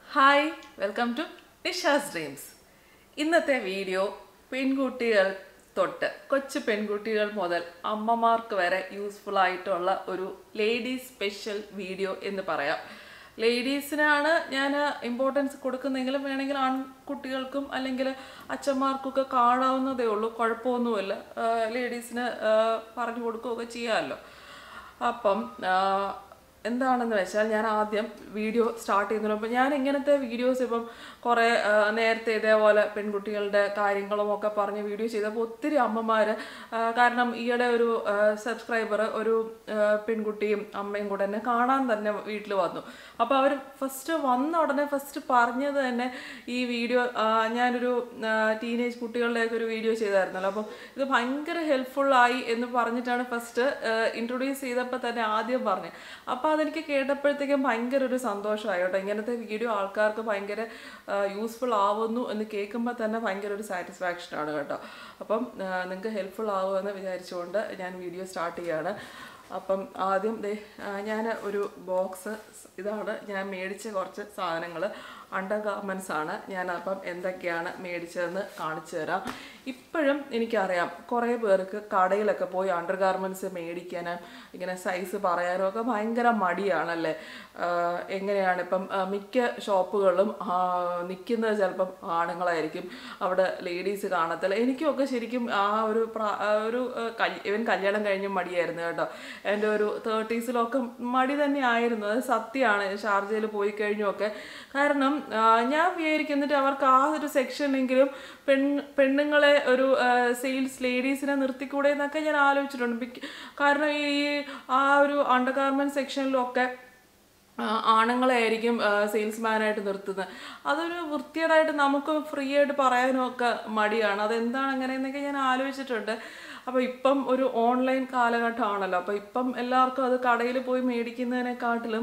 hi welcome to Nisha's dreams ഇന്നത്തെ video പെൺകുട്ടികൾ തൊട്ട് കൊച്ചു പെൺകുട്ടികൾ മുതൽ അമ്മമാർക്ക് വരെ യൂസ്ഫുൾ ആയിട്ടുള്ള ഒരു ലേഡീസ് സ്പെഷ്യൽ വീഡിയോ എന്ന് പറയാം ലേഡീസിനാണ് ഞാൻ ഇമ്പോർട്ടൻസ് കൊടുക്കുന്നെങ്കിലും വേണമെങ്കിൽ ആൺകുട്ടികൾക്കും അല്ലെങ്കിൽ അച്ഛന്മാർക്കൊക്കെ കാണാവുന്നതേ ഉള്ളൂ കുഴപ്പമൊന്നുമില്ല ലേഡീസിന് പറഞ്ഞു കൊടുക്കുകയൊക്കെ ചെയ്യാമല്ലോ അപ്പം ആ, എന്താണെന്ന് വെച്ചാൽ ഞാൻ ആദ്യം വീഡിയോ സ്റ്റാർട്ട് ചെയ്യുന്നതിന് മുമ്പ് ഞാൻ ഇങ്ങനത്തെ വീഡിയോസ് ഇപ്പം കുറേ ആ, നേരത്തെ ഇതേപോലെ പെൺകുട്ടികളുടെ കാര്യങ്ങളും ഒക്കെ പറഞ്ഞ് വീഡിയോ ചെയ്തപ്പോൾ ഒത്തിരി അമ്മമാർ കാരണം ഈയിടെ ഒരു സബ്സ്ക്രൈബർ ഒരു ആ, പെൺകുട്ടിയും അമ്മയും കൂടെ എന്നെ കാണാൻ തന്നെ വീട്ടിൽ വന്നു അപ്പോൾ അവർ ഫസ്റ്റ് വന്ന ഉടനെ ഫസ്റ്റ് പറഞ്ഞത് തന്നെ ഈ വീഡിയോ ഞാനൊരു ടീനേജ് കുട്ടികളുടെയൊക്കെ ഒരു വീഡിയോ ചെയ്തായിരുന്നല്ലോ അപ്പം ഇത് ഭയങ്കര ഹെൽപ്ഫുൾ ആയി എന്ന് പറഞ്ഞിട്ടാണ് ഫസ്റ്റ് ഇൻട്രൊഡ്യൂസ് ചെയ്തപ്പോൾ തന്നെ ആദ്യം പറഞ്ഞത് അപ്പോൾ അതെനിക്ക് കേട്ടപ്പോഴത്തേക്കും ഭയങ്കര ഒരു സന്തോഷമായി കേട്ടോ ഇങ്ങനത്തെ വീഡിയോ ആൾക്കാർക്ക് ഭയങ്കര യൂസ്ഫുൾ ആവുന്നു എന്ന് കേൾക്കുമ്പോൾ തന്നെ ഭയങ്കര ഒരു സാറ്റിസ്ഫാക്ഷൻ ആണ് കേട്ടോ അപ്പം നിങ്ങൾക്ക് ഹെൽപ്ഫുൾ ആവുമെന്ന് വിചാരിച്ചുകൊണ്ട് ഞാൻ വീഡിയോ സ്റ്റാർട്ട് ചെയ്യാണ് അപ്പം ആദ്യം ദേ ഞാൻ ഒരു ബോക്സ് ഇതാണ് ഞാൻ മേടിച്ച കുറച്ച് സാധനങ്ങൾ അണ്ടർ ഗാർമെൻറ്റ്സ് ആണ് ഞാൻ അപ്പം എന്തൊക്കെയാണ് മേടിച്ചതെന്ന് കാണിച്ചു തരാം ഇപ്പോഴും എനിക്കറിയാം കുറേ പേർക്ക് കടയിലൊക്കെ പോയി അണ്ടർ ഗാർമെൻറ്റ്സ് മേടിക്കാനും ഇങ്ങനെ സൈസ് പറയാനും ഒക്കെ ഭയങ്കര മടിയാണല്ലേ ആഹ് എങ്ങനെയാണ് ഇപ്പം ആഹ് മിക്ക ഷോപ്പുകളിലും നിൽക്കുന്നത് ചിലപ്പം ആണുങ്ങളായിരിക്കും അവിടെ ലേഡീസ് കാണത്തില്ല എനിക്കൊക്കെ ശരിക്കും ആ ഒരു പ്രാ- ആ ഒരു ഇവൻ കല്യാണം കഴിഞ്ഞ് മടിയായിരുന്നു കേട്ടോ എൻ്റെ ഒരു തേർട്ടീസിലൊക്കെ മടി തന്നെ ആയിരുന്നു അത് സത്യമാണ് ഷാർജയിൽ പോയി കഴിഞ്ഞൊക്കെ കാരണം ആ, ഞാൻ വിചാരിക്കുന്നിട്ട് അവർക്ക് ആ ഒരു സെക്ഷനിലെങ്കിലും പെൺ പെണ്ണുങ്ങളെ ഒരു സെയിൽസ് ലേഡീസിനെ നിർത്തിക്കൂടെ എന്നൊക്കെ ഞാൻ ആലോചിച്ചിട്ടുണ്ട് ബിക്ക- കാരണം ഈ ആ ഒരു അണ്ടർ ഗാർമെൻറ്റ് സെക്ഷനിലൊക്കെ ആ, ആണുങ്ങളെ ആയിരിക്കും സെയിൽസ്മാനായിട്ട് നിർത്തുന്നത് അതൊരു വൃത്തികേടായിട്ട് നമുക്ക് ഫ്രീ ആയിട്ട് പറയാനും ഒക്കെ മടിയാണ് അതെന്താണ് അങ്ങനെയെന്നൊക്കെ ഞാൻ ആലോചിച്ചിട്ടുണ്ട് അപ്പോൾ ഇപ്പം ഒരു ഓൺലൈൻ കാലഘട്ടമാണല്ലോ അപ്പോൾ ഇപ്പം എല്ലാവർക്കും അത് കടയിൽ പോയി മേടിക്കുന്നതിനെക്കാട്ടിലും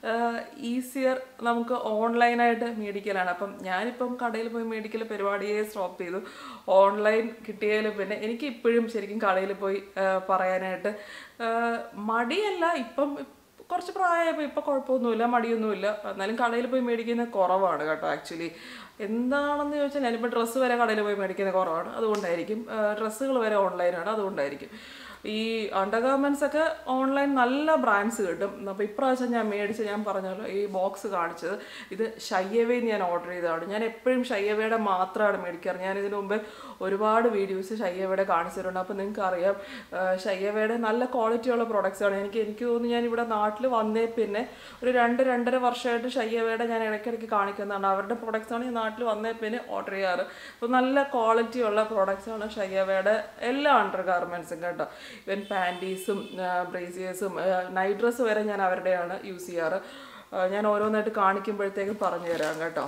ഈസിയർ നമുക്ക് ഓൺലൈനായിട്ട് മേടിക്കലാണ് അപ്പം ഞാനിപ്പം കടയിൽ പോയി മേടിക്കൽ പരിപാടിയെ സ്റ്റോപ്പ് ചെയ്തു ഓൺലൈൻ കിട്ടിയതിൽ പിന്നെ എനിക്ക് ഇപ്പോഴും ശരിക്കും കടയിൽ പോയി ആ, പറയാനായിട്ട് ആ, മടിയല്ല ഇപ്പം കുറച്ച് പ്രായമായപ്പോൾ ഇപ്പോൾ കുഴപ്പമൊന്നുമില്ല മടിയൊന്നുമില്ല എന്നാലും കടയിൽ പോയി മേടിക്കുന്നത് കുറവാണ് കേട്ടോ ആക്ച്വലി എന്താണെന്ന് ചോദിച്ചാൽ ഞാനിപ്പോൾ ഡ്രസ്സ് വരെ കടയിൽ പോയി മേടിക്കുന്നത് കുറവാണ് അതുകൊണ്ടായിരിക്കും ഡ്രസ്സുകൾ വരെ ഓൺലൈനാണ് അതുകൊണ്ടായിരിക്കും ഈ അണ്ടർ ഗാർമെൻറ്റ്സ് ഒക്കെ ഓൺലൈൻ നല്ല ബ്രാൻഡ്സ് കിട്ടും അപ്പോൾ ഇപ്രാവശ്യം ഞാൻ മേടിച്ച ഞാൻ പറഞ്ഞല്ലോ ഈ ബോക്സ് കാണിച്ചത് ഇത് ഷയ്യവേ ഞാൻ ഓർഡർ ചെയ്തതാണ് ഞാൻ എപ്പോഴും ഷയ്യവയുടെ മാത്രമാണ് മേടിക്കാറ് ഞാൻ ഇതിനു മുമ്പ് ഒരുപാട് വീഡിയോസ് ഷയ്യവയുടെ കാണിച്ചിട്ടുണ്ട് അപ്പോൾ നിങ്ങൾക്ക് അറിയാം ഷയ്യവയുടെ നല്ല ക്വാളിറ്റിയുള്ള പ്രോഡക്റ്റ്സ് ആണ് എനിക്ക് എനിക്ക് തോന്നുന്നു ഞാൻ ഇവിടെ നാട്ടിൽ വന്നേ പിന്നെ ഒരു രണ്ട് രണ്ടര വർഷമായിട്ട് ഷയ്യവയുടെ ഞാൻ ഇടയ്ക്കിടയ്ക്ക് കാണിക്കുന്നതാണ് അവരുടെ പ്രോഡക്റ്റ്സ് ആണ് ഈ നാട്ടിൽ വന്നേ പിന്നെ ഓർഡർ ചെയ്യാറ് അപ്പോൾ നല്ല ക്വാളിറ്റിയുള്ള പ്രോഡക്റ്റ്സ് ആണ് ഷയ്യവയുടെ എല്ലാ അണ്ടർ ഗാർമെൻറ്റ്സും കേട്ടോ ഇവൻ പാൻറ്റീസും ബ്രേസിയേഴ്സും നൈറ്റ് ഡ്രസ്സ് വരെ ഞാൻ അവരുടെയാണ് യൂസ് ചെയ്യാറ് ആ, ഞാൻ ഓരോന്നായിട്ട് കാണിക്കുമ്പോഴത്തേക്കും പറഞ്ഞു തരാം കേട്ടോ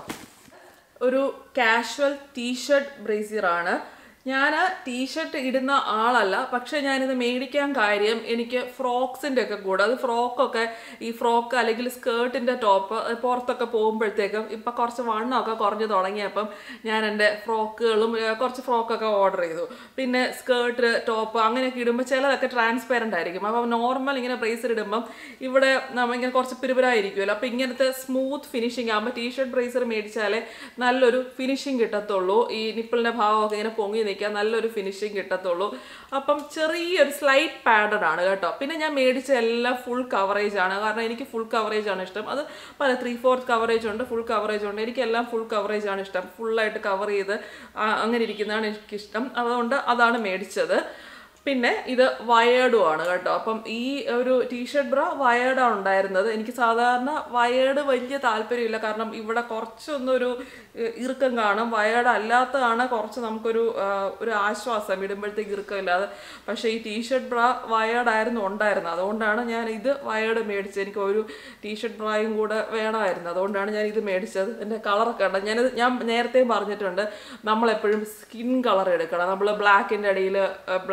ഒരു കാഷ്വൽ ടീഷർട്ട് ബ്രേസിയറാണ് ഞാൻ ടീഷർട്ട് ഇടുന്ന ആളല്ല പക്ഷെ ഞാനിത് മേടിക്കാൻ കാര്യം എനിക്ക് ഫ്രോക്സിൻ്റെ ഒക്കെ കൂടെ അത് ഫ്രോക്കൊക്കെ ഈ ഫ്രോക്ക് അല്ലെങ്കിൽ സ്കേർട്ടിൻ്റെ ടോപ്പ് പുറത്തൊക്കെ പോകുമ്പോഴത്തേക്കും ഇപ്പം കുറച്ച് വണ്ണമൊക്കെ കുറഞ്ഞു തുടങ്ങിയപ്പം ഞാൻ എൻ്റെ ഫ്രോക്കുകളും ഏർ, കുറച്ച് ഫ്രോക്കൊക്കെ ഓർഡർ ചെയ്തു പിന്നെ സ്കേർട്ട് ടോപ്പ് അങ്ങനെയൊക്കെ ഇടുമ്പോൾ ചിലതൊക്കെ ട്രാൻസ്പെറൻ്റ് ആയിരിക്കും അപ്പം നോർമൽ ഇങ്ങനെ ബ്രേസർ ഇടുമ്പം ഇവിടെ നമ്മ ഇങ്ങനെ കുറച്ച് പിരിപിരായിരിക്കുമല്ലോ അപ്പം ഇങ്ങനത്തെ സ്മൂത്ത് ഫിനിഷിങ് ആകുമ്പോൾ ടീഷർട്ട് ബ്രേസർ മേടിച്ചാലേ നല്ലൊരു ഫിനിഷിങ് കിട്ടത്തുള്ളൂ ഈ നിപ്പിളിൻ്റെ ഭാഗമൊക്കെ ഇങ്ങനെ പൊങ്ങി നിൽക്കാൻ നല്ലൊരു ഫിനിഷിങ് കിട്ടത്തുള്ളൂ അപ്പം ചെറിയൊരു സ്ലൈറ്റ് പാഡഡ് ആണ് കേട്ടോ പിന്നെ ഞാൻ മേടിച്ച എല്ലാം ഫുൾ കവറേജ് ആണ് കാരണം എനിക്ക് ഫുൾ കവറേജ് ആണ് ഇഷ്ടം അത് പല ത്രീ ഫോർത്ത് കവറേജ് ഉണ്ട് ഫുൾ കവറേജ് ഉണ്ട് എനിക്കെല്ലാം ഫുൾ കവറേജ് ആണ് ഇഷ്ടം ഫുള്ളായിട്ട് കവർ ചെയ്ത് ആ, അങ്ങനെ ഇരിക്കുന്നതാണ് എനിക്കിഷ്ടം അതുകൊണ്ട് അതാണ് മേടിച്ചത് പിന്നെ ഇത് വയേർഡും ആണ് കേട്ടോ അപ്പം ഈ ഒരു ടീഷർട്ട് ബ്ര വയേർഡാണ് ഉണ്ടായിരുന്നത് എനിക്ക് സാധാരണ വയേർഡ് വലിയ താല്പര്യമില്ല കാരണം ഇവിടെ കുറച്ചൊന്നൊരു ഏഹ്, ഇറുക്കം കാണും വയേർഡ് അല്ലാത്തതാണ് കുറച്ച് നമുക്കൊരു ആഹ്, ഒരു ആശ്വാസം ഇടുമ്പോഴത്തേക്ക് ഇറുക്കമില്ലാതെ പക്ഷേ ഈ ടീഷർട്ട് ബ്ര വയേർഡ് ആയിരുന്നു ഉണ്ടായിരുന്നത് അതുകൊണ്ടാണ് ഞാൻ ഇത് വയേർഡ് മേടിച്ചത് എനിക്ക് ഒരു ടീഷർട്ട് ബ്രായും കൂടെ വേണമായിരുന്നു അതുകൊണ്ടാണ് ഞാൻ ഇത് മേടിച്ചത് എൻ്റെ കളറൊക്കെ ഉണ്ട് ഞാനിത് ഞാൻ നേരത്തെ പറഞ്ഞിട്ടുണ്ട് നമ്മളെപ്പോഴും സ്കിൻ കളർ എടുക്കണം നമ്മൾ ബ്ലാക്കിൻ്റെ അടിയിൽ ബ്ലാക്ക്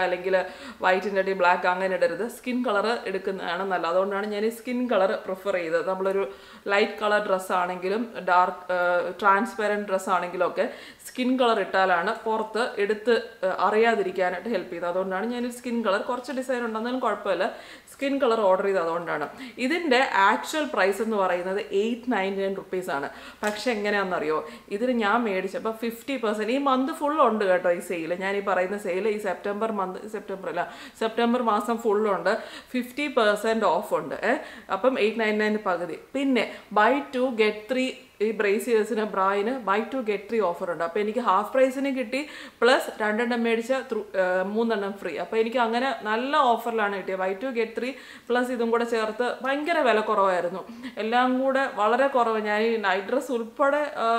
അല്ലെങ്കിൽ വൈറ്റിൻ്റെ അടി ബ്ലാക്ക് അങ്ങനെ ഇടരുത് സ്കിൻ കളർ എടുക്കുന്നതാണ് നല്ലത് അതുകൊണ്ടാണ് ഞാൻ ഈ സ്കിൻ കളർ പ്രിഫർ ചെയ്തത് നമ്മളൊരു ലൈറ്റ് കളർ ഡ്രസ്സ് ആണെങ്കിലും ഡാർക്ക് ട്രാൻസ്പെറൻറ്റ് ഡ്രസ്സ് ആണെങ്കിലും ഒക്കെ സ്കിൻ കളർ ഇട്ടാലാണ് പുറത്ത് എടുത്ത് ഏഹ്, അറിയാതിരിക്കാനായിട്ട് ഹെൽപ്പ് ചെയ്തത് അതുകൊണ്ടാണ് ഞാൻ സ്കിൻ കളർ കുറച്ച് ഡിസൈൻ ഉണ്ടെന്നാലും കുഴപ്പമില്ല സ്കിൻ കളർ ഓർഡർ ചെയ്തത് അതുകൊണ്ടാണ് ഇതിൻ്റെ ആക്ച്വൽ പ്രൈസ് എന്ന് പറയുന്നത് എയ്റ്റ് നയൻറ്റി നയൻ റുപ്പീസ് ആണ് പക്ഷെ എങ്ങനെയാണെന്നറിയോ ഇതിന് ഞാൻ മേടിച്ചപ്പോൾ ഫിഫ്റ്റി പെർസെൻറ്റ് ഈ മന്ത് ഫുൾ ഉണ്ട് കേട്ടോ ഈ സെയിൽ ഞാൻ ഈ പറയുന്ന സെയിൽ ഈ സെപ്റ്റംബർ മന്ത് സെപ്റ്റംബർ അല്ല സെപ്റ്റംബർ മാസം ഫുള്ളുണ്ട് ഫിഫ്റ്റി പെർസെൻറ്റ് ഓഫ് ഉണ്ട് ഏ അപ്പം എയ്റ്റ് നയൻ നയൻ പകുതി പിന്നെ ബൈ ടു ഗെറ്റ് ത്രീ ഈ ബ്രേസിയേഴ്സിന് ബ്രായിന് buy two get three offer ഉണ്ട് അപ്പോൾ എനിക്ക് ഹാഫ് പ്രൈസിന് കിട്ടി പ്ലസ് രണ്ടെണ്ണം മേടിച്ച ത്രൂ മൂന്നെണ്ണം ഫ്രീ അപ്പോൾ എനിക്ക് അങ്ങനെ നല്ല ഓഫറിലാണ് കിട്ടിയത് buy two get three plus ഇതും കൂടെ ചേർത്ത് ഭയങ്കര വില കുറവായിരുന്നു എല്ലാം കൂടെ വളരെ കുറവ് ഞാൻ ഈ നൈറ്റ് ഡ്രസ്സ് ഉൾപ്പെടെ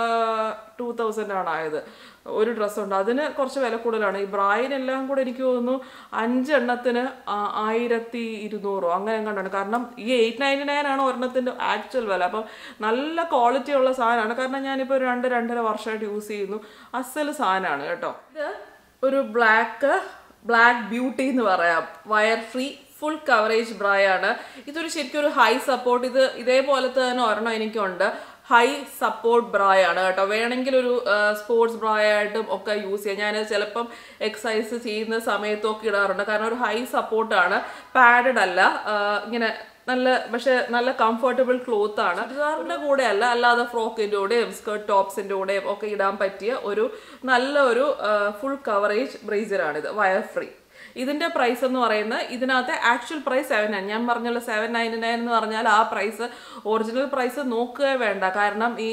ടൂ തൗസൻഡ് ആണ് ആയത് ഒരു ഡ്രസ്സുണ്ട് അതിന് കുറച്ച് വില കൂടുതലാണ് ഈ ബ്രായിനെല്ലാം കൂടെ എനിക്ക് തോന്നുന്നു അഞ്ചെണ്ണത്തിന് ആ- ആയിരത്തി ഇരുന്നൂറോ അങ്ങനെ കണ്ടാണ് കാരണം ഈ എയ്റ്റ് നയൻറ്റി നയൻ ആണ് ഒരെണ്ണത്തിൻ്റെ ആക്ച്വൽ വില അപ്പം നല്ല ക്വാളിറ്റി ഉള്ള സാധനമാണ് കാരണം ഞാനിപ്പോൾ ഒരു രണ്ട് രണ്ടര വർഷമായിട്ട് യൂസ് ചെയ്യുന്നു അസൽ സാധനമാണ് കേട്ടോ ഇത് ഒരു ബ്ലാക്ക് ബ്ലാക്ക് ബ്യൂട്ടി എന്ന് പറയാം വയർ ഫ്രീ ഫുൾ കവറേജ് ബ്രായാണ് ഇതൊരു ശരിക്കും ഒരു ഹൈ സപ്പോർട്ട് ഇത് ഇതേപോലത്തെ തന്നെ ഒരെണ്ണം എനിക്കുണ്ട് ഹൈ സപ്പോർട്ട് ബ്രായാണ് കേട്ടോ വേണമെങ്കിൽ ഒരു സ്പോർട്സ് ബ്രായായിട്ടും ഒക്കെ യൂസ് ചെയ്യാം ഞാൻ ചിലപ്പം എക്സസൈസ് ചെയ്യുന്ന സമയത്തൊക്കെ ഇടാറുണ്ട് കാരണം ഒരു ഹൈ സപ്പോർട്ടാണ് പാഡഡ് അല്ല ആ, ഇങ്ങനെ നല്ല പക്ഷെ നല്ല കംഫർട്ടബിൾ ക്ലോത്ത് ആണ് ചുരിദാറിന്റെ കൂടെ അല്ല അല്ലാതെ ഫ്രോക്കിന്റെ കൂടെയും സ്കേർട്ട് ടോപ്സിന്റെ കൂടെയും ഒക്കെ ഇടാൻ പറ്റിയ ഒരു നല്ല ഒരു ഫുൾ കവറേജ് ബ്രേസറാണിത് വയർ ഫ്രീ ഇതിന്റെ പ്രൈസ് എന്ന് പറയുന്നത് ഇതിനകത്ത് ആക്ച്വൽ പ്രൈസ് സെവൻ നയൻ ഞാൻ പറഞ്ഞല്ലോ സെവൻ നയൻറ്റി നയൻ എന്ന് പറഞ്ഞാൽ ആ പ്രൈസ് ഒറിജിനൽ പ്രൈസ് നോക്കുക വേണ്ട കാരണം ഈ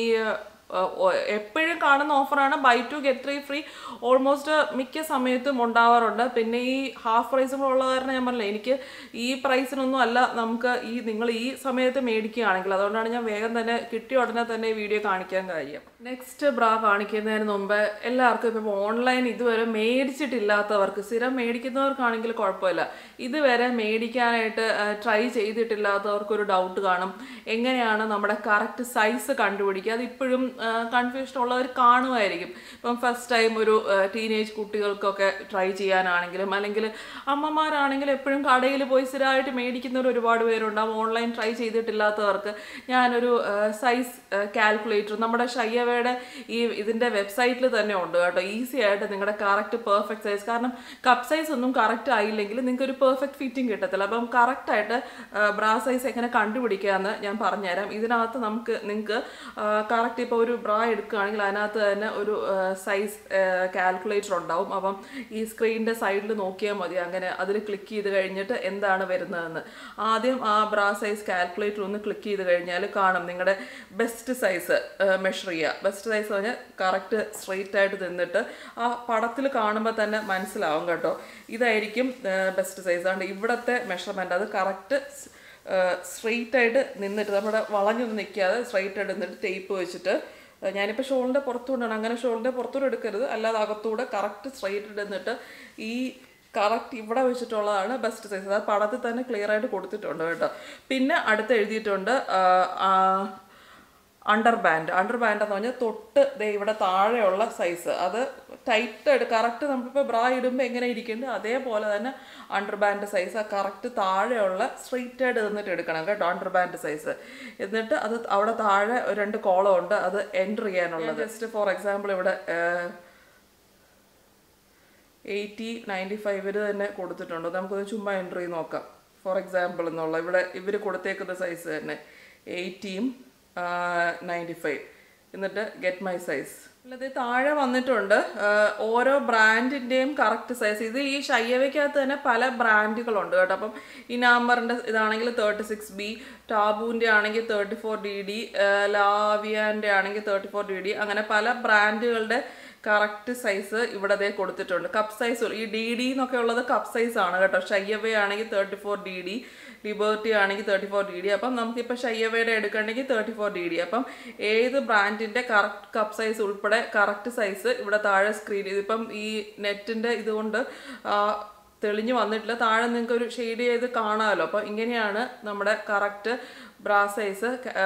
എപ്പോഴും കാണുന്ന ഓഫറാണ് buy two get three free almost മിക്ക സമയത്തും ഉണ്ടാവാറുണ്ട് പിന്നെ ഈ ഹാഫ് പ്രൈസും കൂടെ ഉള്ള കാരണം ഞാൻ പറഞ്ഞില്ല എനിക്ക് ഈ പ്രൈസിനൊന്നും അല്ല നമുക്ക് ഈ നിങ്ങൾ ഈ സമയത്ത് മേടിക്കുകയാണെങ്കിൽ അതുകൊണ്ടാണ് ഞാൻ വേഗം തന്നെ കിട്ടിയ ഉടനെ തന്നെ ഈ വീഡിയോ കാണിക്കാൻ കാര്യം നെക്സ്റ്റ് ബ്രാ കാണിക്കുന്നതിന് മുമ്പ് എല്ലാവർക്കും ഇപ്പം ഓൺലൈൻ ഇതുവരെ മേടിച്ചിട്ടില്ലാത്തവർക്ക് സ്ഥിരം മേടിക്കുന്നവർക്കാണെങ്കിൽ കുഴപ്പമില്ല ഇതുവരെ മേടിക്കാനായിട്ട് ട്രൈ ചെയ്തിട്ടില്ലാത്തവർക്ക് ഒരു ഡൗട്ട് കാണും എങ്ങനെയാണ് നമ്മുടെ കറക്റ്റ് സൈസ് കണ്ടുപിടിക്കുക അത് ഇപ്പോഴും കൺഫ്യൂഷൻ ഉള്ളവർ കാണുമായിരിക്കും ഇപ്പം ഫസ്റ്റ് ടൈം ഒരു ടീനേജ് കുട്ടികൾക്കൊക്കെ ട്രൈ ചെയ്യാനാണെങ്കിലും അല്ലെങ്കിൽ അമ്മമാരാണെങ്കിൽ എപ്പോഴും കടയിൽ പോയി സ്ഥിരമായിട്ട് മേടിക്കുന്നവർ ഒരുപാട് പേരുണ്ടാവും ഓൺലൈൻ ട്രൈ ചെയ്തിട്ടില്ലാത്തവർക്ക് ഞാനൊരു സൈസ് കാൽക്കുലേറ്റർ നമ്മുടെ ഷയ്യവയുടെ ഈ ഇതിൻ്റെ വെബ്സൈറ്റിൽ തന്നെ ഉണ്ട് കേട്ടോ ഈസി ആയിട്ട് നിങ്ങളുടെ കറക്റ്റ് പെർഫെക്റ്റ് സൈസ് കാരണം കപ്പ് സൈസ് ഒന്നും കറക്റ്റ് ആയില്ലെങ്കിൽ നിങ്ങൾക്ക് ഒരു പെർഫെക്റ്റ് ഫിറ്റിംഗ് കിട്ടത്തില്ല അപ്പം കറക്റ്റായിട്ട് ബ്രാ സൈസ് എങ്ങനെ കണ്ടുപിടിക്കാമെന്ന് ഞാൻ പറഞ്ഞുതരാം ഇതിനകത്ത് നമുക്ക് നിങ്ങൾക്ക് കറക്റ്റ് ഇപ്പോൾ ഒരു ബ്രാ എടുക്കുകയാണെങ്കിൽ അതിനകത്ത് തന്നെ ഒരു സൈസ് കാൽക്കുലേറ്റർ ഉണ്ടാവും അപ്പം ഈ സ്ക്രീനിൻ്റെ സൈഡിൽ നോക്കിയാൽ മതി അങ്ങനെ അതിൽ ക്ലിക്ക് ചെയ്ത് കഴിഞ്ഞിട്ട് എന്താണ് വരുന്നതെന്ന് ആദ്യം ആ ബ്രാ സൈസ് കാൽക്കുലേറ്റർ ഒന്ന് ക്ലിക്ക് ചെയ്ത് കഴിഞ്ഞാൽ കാണും നിങ്ങളുടെ ബെസ്റ്റ് സൈസ് മെഷർ ചെയ്യുക ബെസ്റ്റ് സൈസ് പറഞ്ഞാൽ കറക്റ്റ് സ്ട്രെയിറ്റ് ആയിട്ട് നിന്നിട്ട് ആ പടത്തിൽ കാണുമ്പോൾ തന്നെ മനസ്സിലാവും കേട്ടോ ഇതായിരിക്കും ബെസ്റ്റ് സൈസ് അതുകൊണ്ട് ഇവിടുത്തെ മെഷർമെൻറ്റ് അത് കറക്റ്റ് സ്ട്രെയിറ്റ് ആയിട്ട് നിന്നിട്ട് നമ്മുടെ വളഞ്ഞൊന്നും നിൽക്കാതെ സ്ട്രെയിറ്റ് ആയിട്ട് നിന്നിട്ട് ടേപ്പ് വെച്ചിട്ട് ഏഹ് ഞാനിപ്പോൾ ഷോളിൻ്റെ പുറത്തുകൊണ്ടാണ് അങ്ങനെ ഷോളിൻ്റെ പുറത്തൂടെ എടുക്കരുത് അല്ലാതെ അകത്തൂടെ കറക്റ്റ് സ്ട്രെയിറ്റ് നിന്നിട്ട് ഈ കറക്റ്റ് ഇവിടെ വെച്ചിട്ടുള്ളതാണ് ബെസ്റ്റ് സൈസ് അത് പടത്തിൽ തന്നെ ക്ലിയർ ആയിട്ട് കൊടുത്തിട്ടുണ്ട് കേട്ടോ പിന്നെ അടുത്ത് എഴുതിയിട്ടുണ്ട് അണ്ടർ ബാൻഡ് അണ്ടർ ബാൻഡ് എന്ന് പറഞ്ഞാൽ തൊട്ട് ദേ ഇവിടെ താഴെയുള്ള സൈസ് അത് ടൈറ്റ് ആയിട്ട് കറക്റ്റ് നമ്മളിപ്പോൾ ബ്രാ ഇടുമ്പോൾ എങ്ങനെ ഇരിക്കുന്നുണ്ട് അതേപോലെ തന്നെ അണ്ടർ ബാൻഡ് സൈസ് ആ കറക്റ്റ് താഴെയുള്ള സ്ട്രെയിറ്റ് ആയിട്ട് നിന്നിട്ട് എടുക്കണം കേട്ടോ അണ്ടർ ബാൻഡ് സൈസ് എന്നിട്ട് അത് അവിടെ താഴെ ഒരു രണ്ട് കോളം ഉണ്ട് അത് എൻറ്റർ ചെയ്യാനുള്ളത് ജസ്റ്റ് ഫോർ എക്സാമ്പിൾ ഇവിടെ എയ്റ്റി നയൻറ്റി ഫൈവില് തന്നെ കൊടുത്തിട്ടുണ്ട് നമുക്കൊന്ന് ചുമ്മാ എൻട്രി ചെയ്ത് നോക്കാം ഫോർ എക്സാമ്പിൾ എന്നുള്ള ഇവിടെ ഇവർ കൊടുത്തേക്കുന്ന സൈസ് തന്നെ എയ്റ്റിയും നയൻറ്റി ഫൈവ് എന്നിട്ട് ഗെറ്റ് മൈ സൈസ് അല്ലാതെ താഴെ വന്നിട്ടുണ്ട് ആ, ഓരോ ബ്രാൻഡിൻ്റെയും കറക്റ്റ് സൈസ് ഇത് ഈ ഷയ്യവയ്ക്കകത്ത് തന്നെ പല ബ്രാൻഡുകളുണ്ട് കേട്ടോ അപ്പം ഈ നമ്പറിൻ്റെ ഇതാണെങ്കിൽ തേർട്ടി സിക്സ് ബി ടാബുവിൻ്റെ ആണെങ്കിൽ തേർട്ടി ഫോർ ഡി ഡി ലാവിയാൻ്റെ ആണെങ്കിൽ തേർട്ടി ഫോർ ഡി ഡി അങ്ങനെ പല ബ്രാൻഡുകളുടെ കറക്റ്റ് സൈസ് ഇവിടെ ദേ കൊടുത്തിട്ടുണ്ട് കപ്പ് സൈസ് ഈ ഡി ഡി എന്നൊക്കെ ഉള്ളത് കപ്പ് സൈസ് ആണ് കേട്ടോ ഷയ്യവേ ആണെങ്കിൽ thirty four D D Liberty ആണെങ്കിൽ തേർട്ടി ഫോർ ഡി ഡി അപ്പം നമുക്കിപ്പോൾ ഷയ്യവയുടെ എടുക്കണമെങ്കിൽ തേർട്ടി ഫോർ ഡി ഡി അപ്പം ഏത് ബ്രാൻഡിൻ്റെ കറക്റ്റ് കപ്പ് സൈസ് ഉൾപ്പെടെ കറക്റ്റ് സൈസ് ഇവിടെ താഴെ സ്ക്രീൻ ഇതിപ്പം ഈ നെറ്റിൻ്റെ ഇതുകൊണ്ട് ആ, തെളിഞ്ഞു വന്നിട്ടില്ല താഴെ നിങ്ങൾക്ക് ഒരു ഷെയ്ഡ് ചെയ്ത് കാണാമല്ലോ അപ്പോൾ ഇങ്ങനെയാണ് നമ്മുടെ correct bra size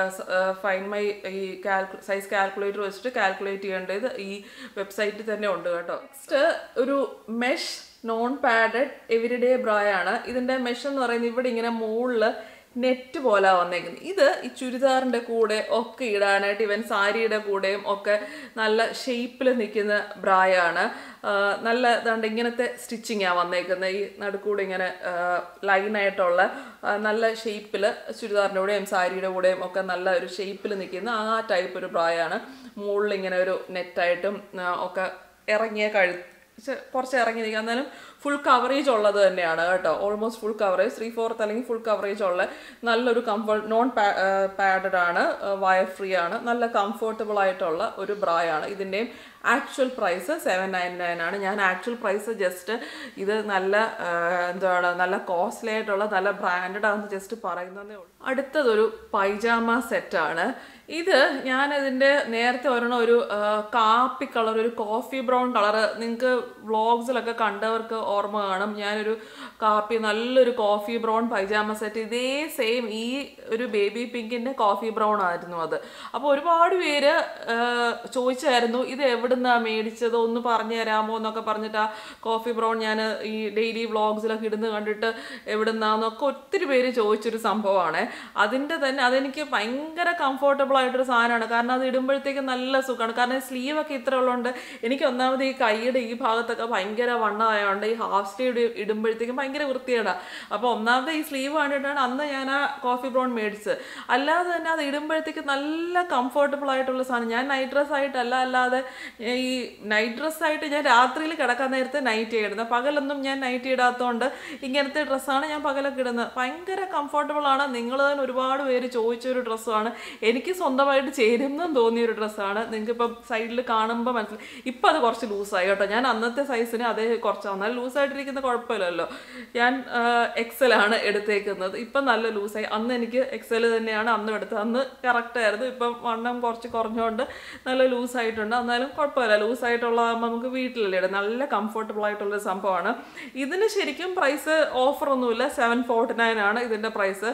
find my ഈ കാൽക്കു സൈസ് കാൽക്കുലേറ്റർ വെച്ചിട്ട് കാൽക്കുലേറ്റ് ചെയ്യേണ്ടത് ഈ വെബ്സൈറ്റിൽ തന്നെ ഉണ്ട് കേട്ടോ നെക്സ്റ്റ് ഒരു മെഷ് നോൺ പാഡഡ് എവരിഡേ ബ്രായാണ് ഇതിൻ്റെ മെഷ് എന്ന് പറയുന്നത് ഇവിടെ ഇങ്ങനെ മുകളിൽ നെറ്റ് പോലെ വന്നേക്കുന്നത് ഇത് ഈ ചുരിദാറിൻ്റെ കൂടെ ഒക്കെ ഇടാനായിട്ട് ഇവൻ സാരിയുടെ കൂടെയും ഒക്കെ നല്ല ഷേപ്പിൽ നിൽക്കുന്ന ബ്രായാണ് ആ, നല്ല ഇതാണ്ട് ഇങ്ങനത്തെ സ്റ്റിച്ചിങ്ങാണ് വന്നേക്കുന്നത് ഈ നടുക്കൂടെ ഇങ്ങനെ ലൈനായിട്ടുള്ള നല്ല ഷേപ്പിൽ ചുരിദാറിൻ്റെ കൂടെയും സാരിയുടെ കൂടെയും ഒക്കെ നല്ല ഒരു ഷേപ്പിൽ നിൽക്കുന്ന ആ ടൈപ്പ് ഒരു ബ്രായാണ് മുകളിൽ ഇങ്ങനെ ഒരു നെറ്റായിട്ടും ആ, ഒക്കെ ഇറങ്ങിയ കഴു ചെ- കുറച്ച് ഇറങ്ങി നിൽക്കുക എന്നാലും ഫുൾ കവറേജ് ഉള്ളത് തന്നെയാണ് കേട്ടോ almost full coverage three fourth അല്ലെങ്കിൽ ഫുൾ കവറേജ് ഉള്ള നല്ലൊരു കംഫർട്ട് നോൺ പാഡഡ് ആണ് വയർ ഫ്രീ ആണ് നല്ല കംഫർട്ടബിൾ ആയിട്ടുള്ള ഒരു ബ്രായാണ് ഇതിൻ്റെയും actual price seven nine nine ആണ് ഞാൻ ആക്ച്വൽ പ്രൈസ് ജസ്റ്റ് ഇത് നല്ല ആ, എന്താണ് നല്ല കോസ്റ്റ്ലി ആയിട്ടുള്ള നല്ല ബ്രാൻഡഡ് ആണെന്ന് ജസ്റ്റ് പറയുന്നതേ ഉള്ളൂ അടുത്തതൊരു പൈജാമ സെറ്റാണ് ഇത് ഞാനതിൻ്റെ നേരത്തെ ഒരെണ്ണം ഒരു ആ, കാപ്പി കളർ ഒരു കോഫി ബ്രൗൺ കളർ നിങ്ങൾക്ക് വ്ളോഗ്സിലൊക്കെ കണ്ടവർക്ക് ഓർമ്മ കാണും ഞാനൊരു കാപ്പി നല്ലൊരു കോഫി ബ്രൗൺ പൈജാമ സെറ്റ് ഇതേ സെയിം ഈ ഒരു ബേബി പിങ്കിൻ്റെ കോഫി ബ്രൗൺ ആയിരുന്നു അത് അപ്പോൾ ഒരുപാട് പേര് ആ, ചോദിച്ചായിരുന്നു ഇത് എവിടുന്നാ മേടിച്ചത് ഒന്ന് പറഞ്ഞു തരാമോ എന്നൊക്കെ പറഞ്ഞിട്ട് ആ കോഫി ബ്രൗൺ ഞാൻ ഈ ഡെയിലി വ്ളോഗ്സിലൊക്കെ ഇടുന്ന് കണ്ടിട്ട് എവിടുന്നാന്നൊക്കെ ഒത്തിരി പേര് ചോദിച്ചൊരു സംഭവമാണ് അതിൻ്റെ തന്നെ അതെനിക്ക് ഭയങ്കര കംഫർട്ടബിൾ ആയിട്ടൊരു സാധനമാണ് കാരണം അത് ഇടുമ്പോഴത്തേക്ക് നല്ല സുഖമാണ് കാരണം സ്ലീവ് ഒക്കെ ഇത്ര ഉള്ളതുകൊണ്ട് എനിക്ക് ഒന്നാമത് ഈ കൈയുടെ ഈ ഭാഗത്തൊക്കെ ഭയങ്കര വണ്ണമായതുകൊണ്ട് ഈ ഹാഫ് സ്ലീവ് ഇടുമ്പോഴത്തേക്കും ഭയങ്കര വൃത്തിയാണ് അപ്പോൾ ഒന്നാമത് ഈ സ്ലീവ് കണ്ടിട്ടാണ് അന്ന് ഞാൻ ആ കോഫി ബ്രൗൺ മേടിച്ചത് അല്ലാതെ തന്നെ അത് ഇടുമ്പോഴത്തേക്ക് നല്ല കംഫർട്ടബിൾ ആയിട്ടുള്ള സാധനം ഞാൻ നൈറ്റ് ഡ്രസ് ആയിട്ടല്ല അല്ലാതെ ഈ നൈറ്റ് ഡ്രസ് ആയിട്ട് ഞാൻ രാത്രിയിൽ കിടക്കാൻ നേരത്തെ നൈറ്റ് ഇടുന്നത് പകലൊന്നും ഞാൻ നൈറ്റ് ഇടാത്തതുകൊണ്ട് ഇങ്ങനത്തെ ഡ്രസ്സാണ് ഞാൻ പകലൊക്കെ ഇടുന്നത് ഭയങ്കര കംഫർട്ടബിൾ ആണ് നിങ്ങൾ തന്നെ ഒരുപാട് പേര് ചോദിച്ചൊരു ഡ്രസ്സാണ് എനിക്ക് സ്വന്തമായിട്ട് ചേരുന്നെന്ന് തോന്നിയ ഒരു ഡ്രസ്സാണ് നിങ്ങൾക്ക് ഇപ്പം സൈഡിൽ കാണുമ്പോൾ മനസ്സിലായി ഇപ്പം അത് കുറച്ച് ലൂസായി കേട്ടോ ഞാൻ അന്നത്തെ സൈസിന് അതേ കുറച്ച് എന്നാൽ ലൂസായിട്ടിരിക്കുന്ന കുഴപ്പമില്ലല്ലോ ഞാൻ എക്സൽ ആണ് എടുത്തേക്കുന്നത് ഇപ്പം നല്ല ലൂസായി അന്ന് എനിക്ക് എക്സൽ തന്നെയാണ് അന്ന് എടുത്തത് അന്ന് കറക്റ്റ് ആയിരുന്നു ഇപ്പം വണ്ണം കുറച്ച് കുറഞ്ഞുകൊണ്ട് നല്ല ലൂസായിട്ടുണ്ട് എന്നാലും കുഴപ്പമില്ല ലൂസായിട്ടുള്ളതാകുമ്പോൾ നമുക്ക് വീട്ടിലല്ലേ ഇടാം നല്ല കംഫർട്ടബിൾ ആയിട്ടുള്ള സംഭവമാണ് ഇതിന് ശരിക്കും പ്രൈസ് ഓഫർ ഒന്നുമില്ല സെവൻ ഫോർട്ടി നയൻ ആണ് ഇതിൻ്റെ പ്രൈസ്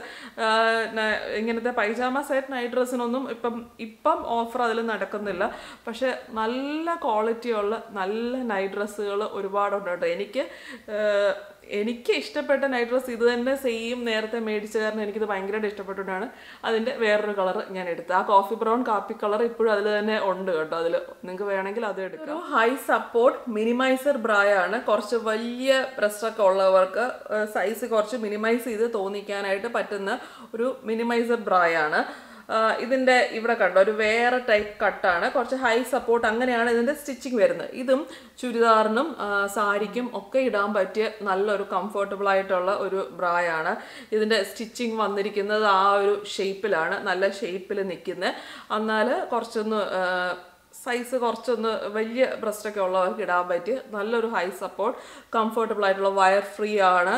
ഇങ്ങനത്തെ പൈജാമ സെറ്റ് നൈറ്റ് ഡ്രസ്സിനൊന്നും ഇപ്പം ഇപ്പം ഓഫർ അതിൽ നടക്കുന്നില്ല പക്ഷെ നല്ല ക്വാളിറ്റിയുള്ള നല്ല നൈറ്റ് ഡ്രസ്സുകൾ ഒരുപാടുണ്ട് കേട്ടോ എനിക്ക് ആഹ്, എനിക്ക് ഇഷ്ടപ്പെട്ട നൈറ്റ് ഡ്രസ്സ് ഇത് തന്നെ സെയിം നേരത്തെ മേടിച്ച കാരണം എനിക്കിത് ഭയങ്കരമായിട്ട് ഇഷ്ടപ്പെട്ടിട്ടാണ് അതിൻ്റെ വേറൊരു കളർ ഞാൻ എടുത്തത് ആ കോഫി ബ്രൗൺ കാപ്പി കളർ ഇപ്പോഴും അതിൽ തന്നെ ഉണ്ട് കേട്ടോ അതിൽ നിങ്ങൾക്ക് വേണമെങ്കിൽ അത് എടുക്കാം ഒരു ഹൈ സപ്പോർട്ട് മിനിമൈസർ ബ്രായാണ് കുറച്ച് വലിയ ബ്രസ്റ്റൊക്കെ ഉള്ളവർക്ക് സൈസ് കുറച്ച് മിനിമൈസ് ചെയ്ത് തോന്നിക്കാനായിട്ട് പറ്റുന്ന ഒരു മിനിമൈസർ ബ്രായാണ് ആഹ് ഇതിന്റെ ഇവിടെ കണ്ടോ ഒരു വേറെ ടൈപ്പ് കട്ടാണ് കുറച്ച് ഹൈ സപ്പോർട്ട് അങ്ങനെയാണ് ഇതിന്റെ സ്റ്റിച്ചിങ് വരുന്നത് ഇതും ചുരിദാറിനും ആഹ് സാരിക്കും ഒക്കെ ഇടാൻ പറ്റിയ നല്ലൊരു കംഫർട്ടബിൾ ആയിട്ടുള്ള ഒരു ബ്രായാണ് ഇതിന്റെ സ്റ്റിച്ചിങ് വന്നിരിക്കുന്നത് ആ ഒരു ഷേപ്പിലാണ് നല്ല ഷേപ്പിൽ നിൽക്കുന്നത് എന്നാൽ കുറച്ചൊന്ന് ആഹ് സൈസ് കുറച്ചൊന്ന് വലിയ ബ്രസ്റ്റൊക്കെ ഉള്ളവർക്ക് ഇടാൻ പറ്റിയ നല്ലൊരു ഹൈ സപ്പോർട്ട് കംഫർട്ടബിൾ ആയിട്ടുള്ള വയർ ഫ്രീ ആണ്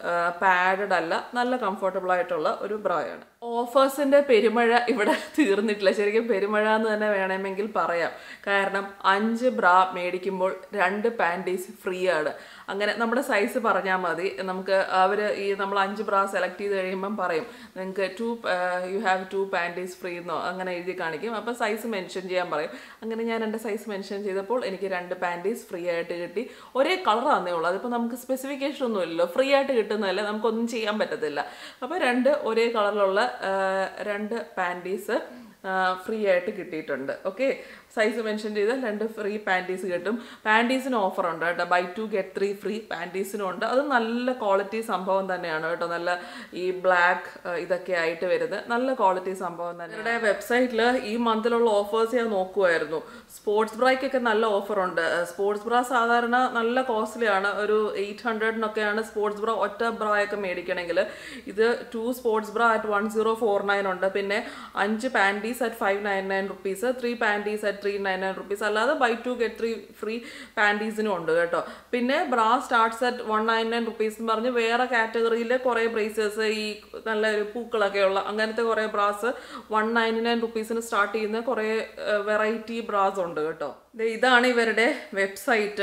പാഡഡ് അല്ല നല്ല കംഫർട്ടബിൾ ആയിട്ടുള്ള ഒരു ബ്രായാണ് ഓഫേഴ്സിന്റെ പെരുമഴ ഇവിടെ തീർന്നിട്ടില്ല ശരിക്കും പെരുമഴ എന്ന് തന്നെ വേണമെങ്കിൽ പറയാം കാരണം അഞ്ച് ബ്രാ മേടിക്കുമ്പോൾ രണ്ട് പാൻറ്റീസ് ഫ്രീ ആണ് അങ്ങനെ നമ്മുടെ സൈസ് പറഞ്ഞാൽ മതി നമുക്ക് അവർ ഈ നമ്മൾ അഞ്ച് ബ്രാ സെലക്ട് ചെയ്ത് കഴിയുമ്പം പറയും നിങ്ങൾക്ക് two you have two panties free എന്നോ അങ്ങനെ എഴുതി കാണിക്കും അപ്പോൾ സൈസ് മെൻഷൻ ചെയ്യാൻ പറയും അങ്ങനെ ഞാൻ എൻ്റെ സൈസ് മെൻഷൻ ചെയ്തപ്പോൾ എനിക്ക് രണ്ട് പാൻറ്റീസ് ഫ്രീ ആയിട്ട് കിട്ടി ഒരേ കളറാന്നേ ഉള്ളൂ അതിപ്പോൾ നമുക്ക് സ്പെസിഫിക്കേഷൻ ഒന്നും ഇല്ലല്ലോ ഫ്രീ ആയിട്ട് കിട്ടുന്നതല്ലേ നമുക്കൊന്നും ചെയ്യാൻ പറ്റത്തില്ല അപ്പോൾ രണ്ട് ഒരേ കളറിലുള്ള ആ, രണ്ട് പാൻറ്റീസ് ഫ്രീ ആയിട്ട് കിട്ടിയിട്ടുണ്ട് ഓക്കെ സൈസ് മെൻഷൻ ചെയ്താൽ രണ്ട് ഫ്രീ പാൻറ്റീസ് കിട്ടും പാൻറ്റീസിന് ഓഫർ ഉണ്ട് കേട്ടോ buy two get three free പാൻറ്റീസിനും ഉണ്ട് അത് നല്ല ക്വാളിറ്റി സംഭവം തന്നെയാണ് കേട്ടോ നല്ല ഈ ബ്ലാക്ക് ഇതൊക്കെ ആയിട്ട് വരുന്നത് നല്ല ക്വാളിറ്റി സംഭവം തന്നെ ഇവരുടെ വെബ്സൈറ്റിൽ ഈ മന്തിലുള്ള ഓഫേഴ്സ് ഞാൻ നോക്കുമായിരുന്നു സ്പോർട്സ് ബ്രായ്ക്കൊക്കെ നല്ല ഓഫർ ഉണ്ട് സ്പോർട്സ് ബ്രാ സാധാരണ നല്ല കോസ്റ്റ്ലി ആണ് ഒരു എയ്റ്റ് ഹൺഡ്രഡിനൊക്കെയാണ് സ്പോർട്സ് ബ്രാ ഒറ്റ ബ്രായൊക്കെ മേടിക്കണമെങ്കിൽ ഇത് two sports bra at one zero four nine ഉണ്ട് പിന്നെ അഞ്ച് panties at five nine nine rupees three panties at three nine nine rupees അല്ലാതെ buy two get three free പാൻറ്റീസിനും ഉണ്ട് കേട്ടോ പിന്നെ bra starts at one nine nine rupees എന്ന് പറഞ്ഞ് വേറെ കാറ്റഗറിയിലെ കുറേ ബ്രേസസ് ഈ നല്ല ഒരു പൂക്കളൊക്കെ ഉള്ള അങ്ങനത്തെ കുറേ ബ്രാസ് വൺ നയൻറ്റി നയൻ റുപ്പീസിന് സ്റ്റാർട്ട് ചെയ്യുന്ന കുറേ വെറൈറ്റി ബ്രാസ് ഉണ്ട് കേട്ടോ ദേ ഇതാണ് ഇവരുടെ വെബ്സൈറ്റ്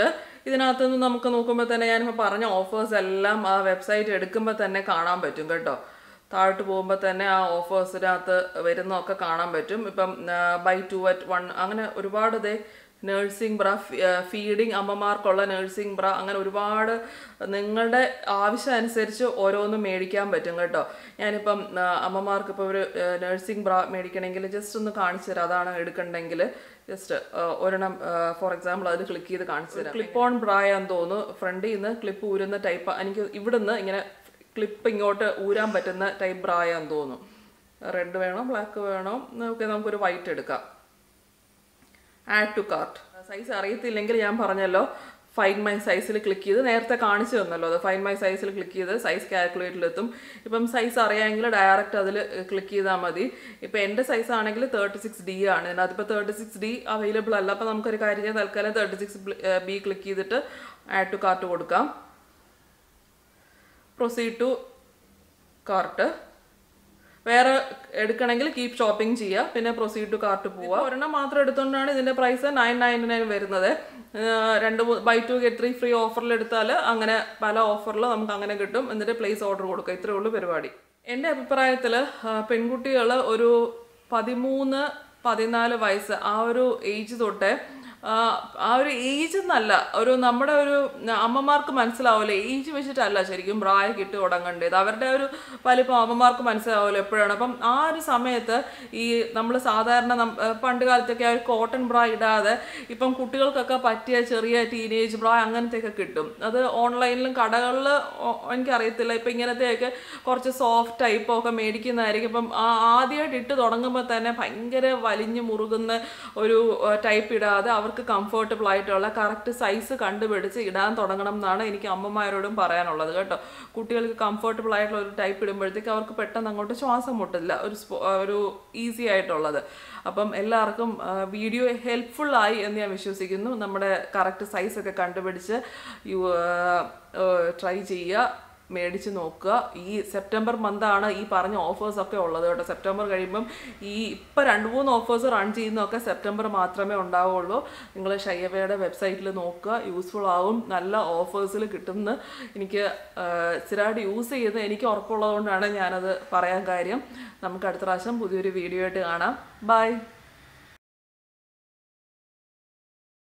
ഇതിനകത്ത് നിന്ന് നമുക്ക് നോക്കുമ്പോൾ തന്നെ ഞാനിപ്പോൾ പറഞ്ഞ ഓഫേഴ്സ് എല്ലാം ആ വെബ്സൈറ്റ് എടുക്കുമ്പോൾ തന്നെ കാണാൻ പറ്റും കേട്ടോ താഴോട്ട് പോകുമ്പോൾ തന്നെ ആ ഓഫേഴ്സിനകത്ത് വരുന്നതൊക്കെ കാണാൻ പറ്റും ഇപ്പം ബൈ ടു അറ്റ് വൺ അങ്ങനെ ഒരുപാട് ഇതേ നേഴ്സിംഗ് ബ്ര ഫീഡിങ് അമ്മമാർക്കുള്ള നേഴ്സിംഗ് ബ്ര അങ്ങനെ ഒരുപാട് നിങ്ങളുടെ ആവശ്യം അനുസരിച്ച് ഓരോന്നും മേടിക്കാൻ പറ്റും കേട്ടോ ഞാനിപ്പം ആ, അമ്മമാർക്ക് ഇപ്പോൾ ഒരു നേഴ്സിംഗ് ബ്ര മേടിക്കണമെങ്കിൽ ജസ്റ്റ് ഒന്ന് കാണിച്ചു തരാം അതാണ് എടുക്കണ്ടെങ്കിൽ ജസ്റ്റ് ഒരെണ്ണം ഫോർ എക്സാമ്പിൾ അതിൽ ക്ലിക്ക് ചെയ്ത് കാണിച്ചു തരാം ക്ലിപ്പ് ഓൺ ബ്രായാന്ന് തോന്നുന്നു ഫ്രണ്ടിൽ നിന്ന് ക്ലിപ്പ് ഊരുന്ന ടൈപ്പ് എനിക്ക് ഇവിടുന്ന് ഇങ്ങനെ ക്ലിപ്പ് ഇങ്ങോട്ട് ഊരാൻ പറ്റുന്ന ടൈപ്പ് ബ്രായാന്ന് തോന്നുന്നു റെഡ് വേണോ ബ്ലാക്ക് വേണോ ഓക്കെ നമുക്കൊരു വൈറ്റ് എടുക്കാം ആഡ് ടു കാർട്ട് സൈസ് അറിയത്തില്ലെങ്കിൽ ഞാൻ പറഞ്ഞല്ലോ ഫൈൻ മൈ സൈസിൽ ക്ലിക്ക് ചെയ്ത് നേരത്തെ കാണിച്ചു തന്നല്ലോ അത് ഫൈൻ മൈ സൈസിൽ ക്ലിക്ക് ചെയ്ത് സൈസ് കാൽക്കുലേറ്ററിലെത്തും ഇപ്പം സൈസ് അറിയാമെങ്കിൽ ഡയറക്റ്റ് അതിൽ ക്ലിക്ക് ചെയ്താൽ മതി ഇപ്പം എൻ്റെ സൈസ് ആണെങ്കിൽ തേർട്ടി സിക്സ് ഡി ആണ് ഇതിനകത്തിപ്പോൾ തേർട്ടി സിക്സ് ഡി അവൈലബിൾ അല്ല അപ്പോൾ നമുക്കൊരു കാര്യം ചെയ്യാം തൽക്കാലം തേർട്ടി സിക്സ് ബി ക്ലിക്ക് ചെയ്തിട്ട് ആഡ് ടു കാർട്ട് കൊടുക്കാം പ്രൊസീഡ് ടു കാർട്ട് വേറെ എടുക്കണമെങ്കിൽ കീപ് ഷോപ്പിംഗ് ചെയ്യുക പിന്നെ പ്രൊസീഡ് ടു കാർട്ട് പോവുക ഒരെണ്ണം മാത്രം എടുത്തുകൊണ്ടാണ് ഇതിന്റെ പ്രൈസ് നയൻ നയൻറ്റി നയൻ വരുന്നത് ഏർ രണ്ട് buy two get three free ഓഫറിൽ എടുത്താൽ അങ്ങനെ പല ഓഫറിൽ നമുക്ക് അങ്ങനെ കിട്ടും എന്നിട്ട് പ്ലേസ് ഓർഡർ കൊടുക്കുക ഇത്രയേ ഉള്ളൂ പരിപാടി എൻ്റെ അഭിപ്രായത്തിൽ പെൺകുട്ടികൾ ഒരു പതിമൂന്ന് പതിനാല് വയസ്സ് ആ ഒരു ഏജ് തൊട്ടേ ആ ആ ഒരു ഏജ് എന്നല്ല ഒരു നമ്മുടെ ഒരു അമ്മമാർക്ക് മനസ്സിലാവില്ല ഏജ് വെച്ചിട്ടല്ല ശരിക്കും പ്രായം കിട്ടി തുടങ്ങേണ്ടത് അവരുടെ ഒരു വലിപ്പം അമ്മമാർക്ക് മനസ്സിലാവില്ല എപ്പോഴാണ് അപ്പം ആ ഒരു സമയത്ത് ഈ നമ്മൾ സാധാരണ നം- ഏർ പണ്ട് കാലത്തൊക്കെ ആ ഒരു കോട്ടൺ ബ്രാ ഇടാതെ ഇപ്പം കുട്ടികൾക്കൊക്കെ പറ്റിയ ചെറിയ ടീനേജ് ബ്രാ അങ്ങനത്തെയൊക്കെ കിട്ടും അത് ഓൺലൈനിലും കടകളിൽ എനിക്കറിയത്തില്ല ഇപ്പം ഇങ്ങനത്തെയൊക്കെ കുറച്ച് സോഫ്റ്റ് ടൈപ്പോ ഒക്കെ മേടിക്കുന്നതായിരിക്കും ഇപ്പം ആ ആദ്യമായിട്ട് ഇട്ട് തുടങ്ങുമ്പോൾ തന്നെ ഭയങ്കര വലിഞ്ഞു മുറുകുന്ന ഒരു ടൈപ്പ് ഇടാതെ അവർക്ക് കംഫർട്ടബിൾ ആയിട്ടുള്ള കറക്റ്റ് സൈസ് കണ്ടുപിടിച്ച് ഇടാൻ തുടങ്ങണം എന്നാണ് എനിക്ക് അമ്മമാരോടും പറയാനുള്ളത് കേട്ടോ കുട്ടികൾക്ക് കംഫർട്ടബിൾ ആയിട്ടുള്ള ഒരു ടൈപ്പ് ഇടുമ്പോഴത്തേക്ക് അവർക്ക് പെട്ടെന്ന് അങ്ങോട്ട് ശ്വാസം മുട്ടില്ല ഒരു സ്പോ- ആ, ഒരു ഈസി ആയിട്ടുള്ളത് അപ്പം എല്ലാവർക്കും വീഡിയോ ഹെൽപ്ഫുൾ ആയി എന്ന് ഞാൻ വിശ്വസിക്കുന്നു നമ്മുടെ കറക്റ്റ് സൈസൊക്കെ കണ്ടുപിടിച്ച് യു ട്രൈ ചെയ്യുക മേടിച്ച് നോക്കുക ഈ സെപ്റ്റംബർ മന്താണ് ഈ പറഞ്ഞ ഓഫേഴ്സ് ഒക്കെ ഉള്ളത് കേട്ടോ സെപ്റ്റംബർ കഴിയുമ്പം ഈ ഇപ്പം രണ്ട് മൂന്ന് ഓഫേഴ്സ് റൺ ചെയ്യുന്നതൊക്കെ സെപ്റ്റംബർ മാത്രമേ ഉണ്ടാവുള്ളൂ നിങ്ങൾ ഷയ്യവയുടെ വെബ്സൈറ്റിൽ നോക്കുക യൂസ്ഫുൾ ആവും നല്ല ഓഫേഴ്സിൽ കിട്ടുമെന്ന് എനിക്ക് സ്ഥിരമായിട്ട് യൂസ് ചെയ്ത് എനിക്ക് ഉറപ്പുള്ളത് കൊണ്ടാണ് ഞാനത് പറയാൻ കാര്യം നമുക്ക് അടുത്ത പ്രാവശ്യം പുതിയൊരു വീഡിയോ ആയിട്ട് കാണാം ബൈ